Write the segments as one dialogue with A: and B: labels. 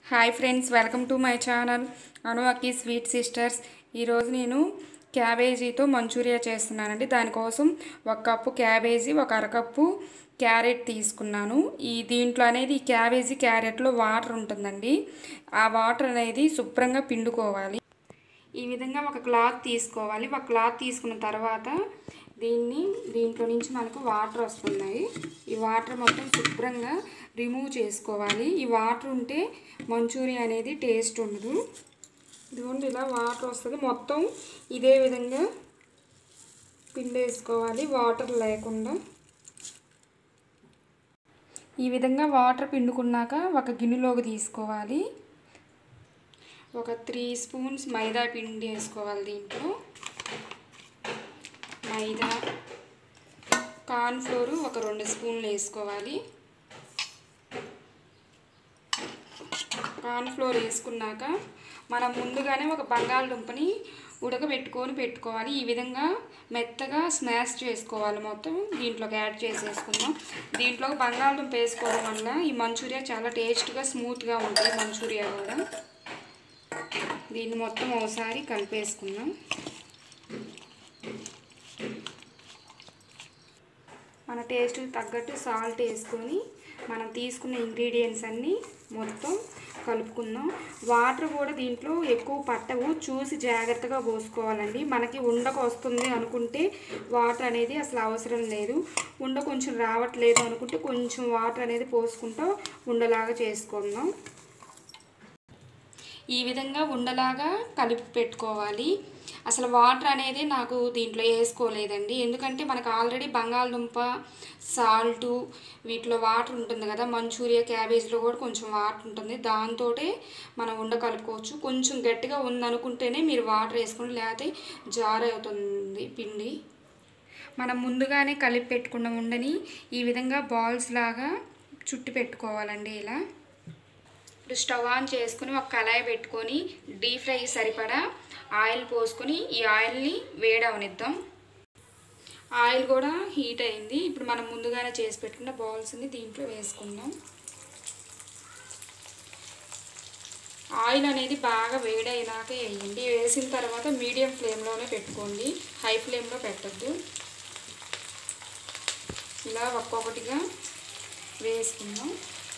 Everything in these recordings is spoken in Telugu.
A: hi friends welcome to my channel Anu Akki sweet sisters ఈరోజు నేను క్యాబేజీతో మంచూరియా చేస్తున్నానండి దానికోసం ఒక కప్పు క్యాబేజీ ఒక అరకప్పు క్యారెట్ తీసుకున్నాను ఈ దీంట్లో అనేది ఈ క్యాబేజీ క్యారెట్లో వాటర్ ఉంటుందండి ఆ వాటర్ అనేది శుభ్రంగా పిండుకోవాలి ఈ విధంగా ఒక క్లాత్ తీసుకోవాలి ఒక క్లాత్ తీసుకున్న తర్వాత దీన్ని దీంట్లో నుంచి మనకు వాటర్ వస్తున్నాయి ఈ వాటర్ మొత్తం శుభ్రంగా రిమూవ్ చేసుకోవాలి ఈ వాటర్ ఉంటే మంచూరియా అనేది టేస్ట్ ఉండదు ఇదిగోండి ఇలా వాటర్ వస్తుంది మొత్తం ఇదే విధంగా పిండేసుకోవాలి వాటర్ లేకుండా ఈ విధంగా వాటర్ పిండుకున్నాక ఒక గిన్నెలోకి తీసుకోవాలి ఒక త్రీ స్పూన్స్ మైదా పిండి వేసుకోవాలి దీంట్లో మైదా కార్న్ఫ్లోర్ ఒక రెండు స్పూన్లు వేసుకోవాలి కార్న్ఫ్లోర్ వేసుకున్నాక మనం ముందుగానే ఒక బంగాళదుంపని ఉడకబెట్టుకొని పెట్టుకోవాలి ఈ విధంగా మెత్తగా స్మాష్ చేసుకోవాలి మొత్తం దీంట్లోకి యాడ్ చేసేసుకుందాం దీంట్లో బంగాళదుంప వేసుకోవడం వల్ల ఈ మంచూరియా చాలా టేస్ట్గా స్మూత్గా ఉంటుంది మంచూరియా కూడా దీన్ని మొత్తం ఒకసారి కలిపేసుకుందాం మన టేస్ట్ తగ్గట్టు సాల్ట్ వేసుకొని మనం తీసుకున్న ఇంగ్రీడియంట్స్ అన్నీ మొత్తం కలుపుకుందాం వాటర్ కూడా దీంట్లో ఎక్కువ పట్టవు చూసి జాగ్రత్తగా పోసుకోవాలండి మనకి ఉండకు వస్తుంది అనుకుంటే వాటర్ అనేది అసలు అవసరం లేదు ఉండ కొంచెం రావట్లేదు అనుకుంటే కొంచెం వాటర్ అనేది పోసుకుంటూ ఉండలాగా చేసుకుందాం ఈ విధంగా ఉండలాగా కలిపి పెట్టుకోవాలి అసలు వాటర్ అనేది నాకు దీంట్లో వేసుకోలేదండి ఎందుకంటే మనకు ఆల్రెడీ బంగాళదుంప సాల్టు వీటిలో వాటర్ ఉంటుంది కదా మంచూరియా క్యాబేజ్లో కూడా కొంచెం వాటర్ ఉంటుంది దాంతో మనం ఉండ కలుపుకోవచ్చు కొంచెం గట్టిగా ఉందనుకుంటేనే మీరు వాటర్ వేసుకోండి లేకపోతే జార్ అవుతుంది పిండి మనం ముందుగానే కలిపి పెట్టుకున్న ఉండని ఈ విధంగా బాల్స్ లాగా చుట్టి పెట్టుకోవాలండి ఇలా ఇప్పుడు స్టవ్ ఆన్ చేసుకుని ఒక కళాయి పెట్టుకొని డీప్ ఫ్రై సరిపడా ఆయిల్ పోసుకొని ఈ ఆయిల్ని వేడవనిద్దాం ఆయిల్ కూడా హీట్ అయింది ఇప్పుడు మనం ముందుగానే చేసి పెట్టుకున్న బాల్స్ని దీంట్లో వేసుకుందాం ఆయిల్ అనేది బాగా వేడైనాక వేయండి వేసిన తర్వాత మీడియం ఫ్లేమ్లోనే పెట్టుకోండి హై ఫ్లేమ్లో పెట్టద్దు ఇలా ఒక్కొక్కటిగా వేసుకుందాం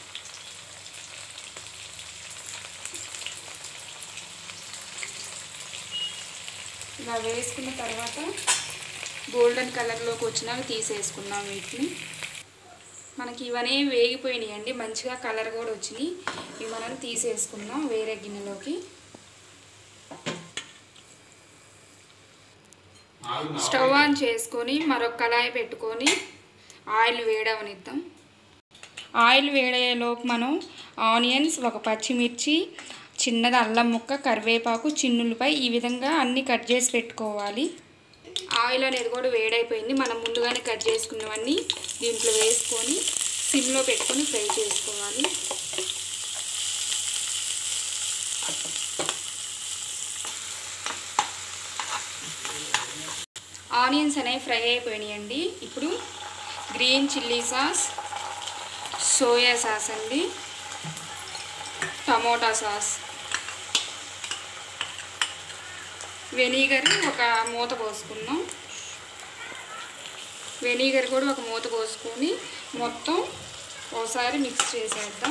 A: ఇలా వేసుకున్న తర్వాత గోల్డెన్ కలర్లోకి వచ్చినాక తీసేసుకున్నాం వీటిని మనకి ఇవన్నీ వేగిపోయినాయండి మంచిగా కలర్ కూడా వచ్చినాయి ఇవి మనం తీసేసుకున్నాం వేరే గిన్నెలోకి స్టవ్ ఆన్ చేసుకొని మరొక కళాయి పెట్టుకొని ఆయిల్ వేడవనిద్దాం ఆయిల్ వేడయ్యేలోపు మనం ఆనియన్స్ ఒక పచ్చిమిర్చి చిన్నది అల్లం ముక్క కరివేపాకు చిన్నులపై ఈ విధంగా అన్నీ కట్ చేసి పెట్టుకోవాలి ఆయిల్ అనేది కూడా వేడైపోయింది మనం ముందుగానే కట్ చేసుకున్నవన్నీ దీంట్లో వేసుకొని సిమ్లో పెట్టుకొని ఫ్రై చేసుకోవాలి ఆనియన్స్ అనేవి ఫ్రై అయిపోయినాయండి ఇప్పుడు green chilli sauce soya sauce అండి టమోటా సాస్ వెనిగర్ ఒక మూత పోసుకుందాం వెనిగర్ కూడా ఒక మూత పోసుకొని మొత్తం ఒకసారి మిక్స్ చేసేద్దాం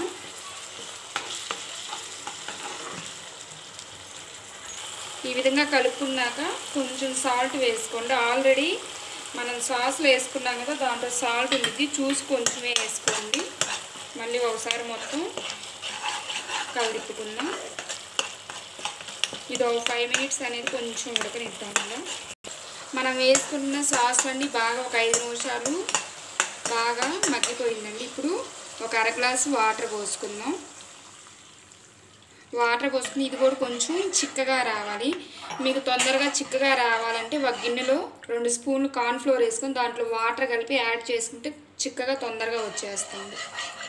A: ఈ విధంగా కలుపుకున్నాక కొంచెం సాల్ట్ వేసుకోండి ఆల్రెడీ మనం సాస్లో వేసుకున్నాం కదా దాంట్లో సాల్ట్ ఉంది చూసి కొంచెమే వేసుకోండి మళ్ళీ ఒకసారి మొత్తం కలిపుకుందాం ఇది ఒక ఫైవ్ మినిట్స్ అనేది కొంచెం ఉడకనిద్దాం ఇలా మనం వేసుకున్న సాస్ అన్నీ బాగా ఒక ఐదు నిమిషాలు బాగా మగ్గిపోయిందండి ఇప్పుడు ఒక అర గ్లాసు వాటర్ పోసుకుందాం వాటర్ పోసుకుని ఇది కూడా కొంచెం చిక్కగా రావాలి మీకు తొందరగా చిక్కగా రావాలంటే ఒక గిన్నెలో రెండు స్పూన్లు కార్న్ఫ్లోర్ వేసుకొని దాంట్లో వాటర్ కలిపి యాడ్ చేసుకుంటే చిక్కగా తొందరగా వచ్చేస్తుంది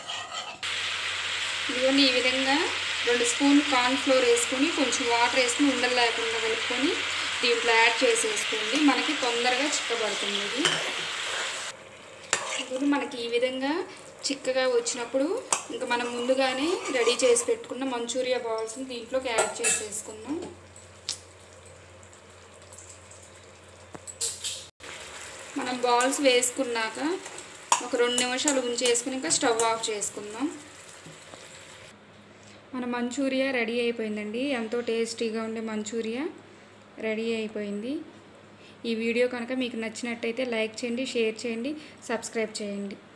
A: ఇదిగోండి ఈ విధంగా రెండు స్పూన్ కార్న్ ఫ్లోర్ వేసుకొని కొంచెం వాటర్ వేసుకుని ఉండలు లేకుండా కలుపుకొని దీంట్లో యాడ్ చేసేసుకోండి మనకి తొందరగా చిక్కబడుతుంది ఇది ఇప్పుడు మనకి ఈ విధంగా చిక్కగా వచ్చినప్పుడు ఇంకా మనం ముందుగానే రెడీ చేసి పెట్టుకున్న మంచూరియా బాల్స్ని దీంట్లోకి యాడ్ చేసేసుకుందాం మనం బాల్స్ వేసుకున్నాక ఒక రెండు నిమిషాలు ఉంచేసుకుని ఇంకా స్టవ్ ఆఫ్ చేసుకుందాం మన మంచూరియా రెడీ అయిపోయిందండి ఎంతో టేస్టీగా ఉండే మంచూరియా రెడీ అయిపోయింది ఈ వీడియో కనుక మీకు నచ్చినట్టయితే లైక్ చేయండి షేర్ చేయండి సబ్స్క్రైబ్ చేయండి